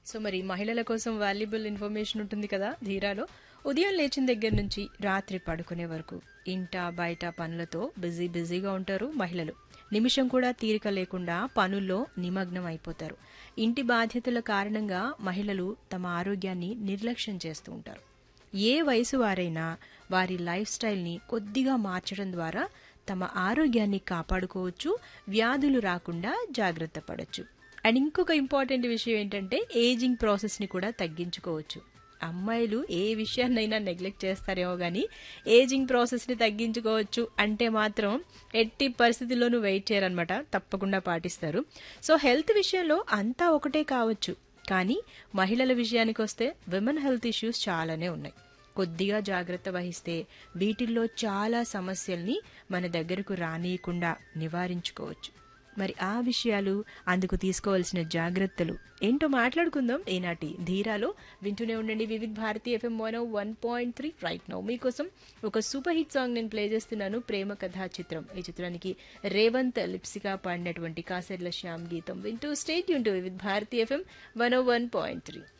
so మరి మహిళల కోసం వాల్యుబుల్ ఇన్ఫర్మేషన్ ఉంటుంది కదా ధీరాలో ఉదయం లేచిన దగ్గర నుంచి రాత్రి పడుకునే వరకు ఇంట బయట పనులతో బిజీ బిజీగా ఉంటారు మహిళలు నిమిషం కూడా తీరిక లేకుండా పనుల్లో నిమగ్నం అయిపోతారు ఇంటి బాధ్యతల కారణంగా మహిళలు తమ ఆరోగ్యాన్ని నిర్లక్ష్యం చేస్తూ ఉంటారు ఏ వయసు వారైనా వారి లైఫ్ స్టైల్ని కొద్దిగా మార్చడం ద్వారా తమ ఆరోగ్యాన్ని కాపాడుకోవచ్చు వ్యాధులు రాకుండా జాగ్రత్త పడవచ్చు అండ్ ఇంకొక ఇంపార్టెంట్ విషయం ఏంటంటే ఏజింగ్ ప్రాసెస్ని కూడా తగ్గించుకోవచ్చు అమ్మాయిలు ఏ విషయాన్నైనా నెగ్లెక్ట్ చేస్తారేమో కానీ ఏజింగ్ ప్రాసెస్ని తగ్గించుకోవచ్చు అంటే మాత్రం ఎట్టి పరిస్థితుల్లోనూ వెయిట్ చేయరనమాట తప్పకుండా పాటిస్తారు సో హెల్త్ విషయంలో అంతా ఒకటే కావచ్చు కానీ మహిళల విషయానికి వస్తే విమెన్ హెల్త్ ఇష్యూస్ చాలానే ఉన్నాయి కొద్దిగా జాగ్రత్త వహిస్తే వీటిల్లో చాలా సమస్యల్ని మన దగ్గరకు రానియకుండా నివారించుకోవచ్చు మరి ఆ విషయాలు అందుకు తీసుకోవాల్సిన జాగ్రత్తలు ఏంటో మాట్లాడుకుందాం ఈనాటి ధీరాలో వింటూనే ఉండండి Vividh Bharati FM one one point three right now మీకోసం ఒక సూపర్ హిట్ సాంగ్ నేను ప్లే చేస్తున్నాను ప్రేమ కథా చిత్రం ఈ చిత్రానికి రేవంత్ లిప్సిగా పాడినటువంటి కాసర్ల శ్యామ్ గీతం వింటూ స్టేట్ యూన్ to Vividh Bharati FM one one point three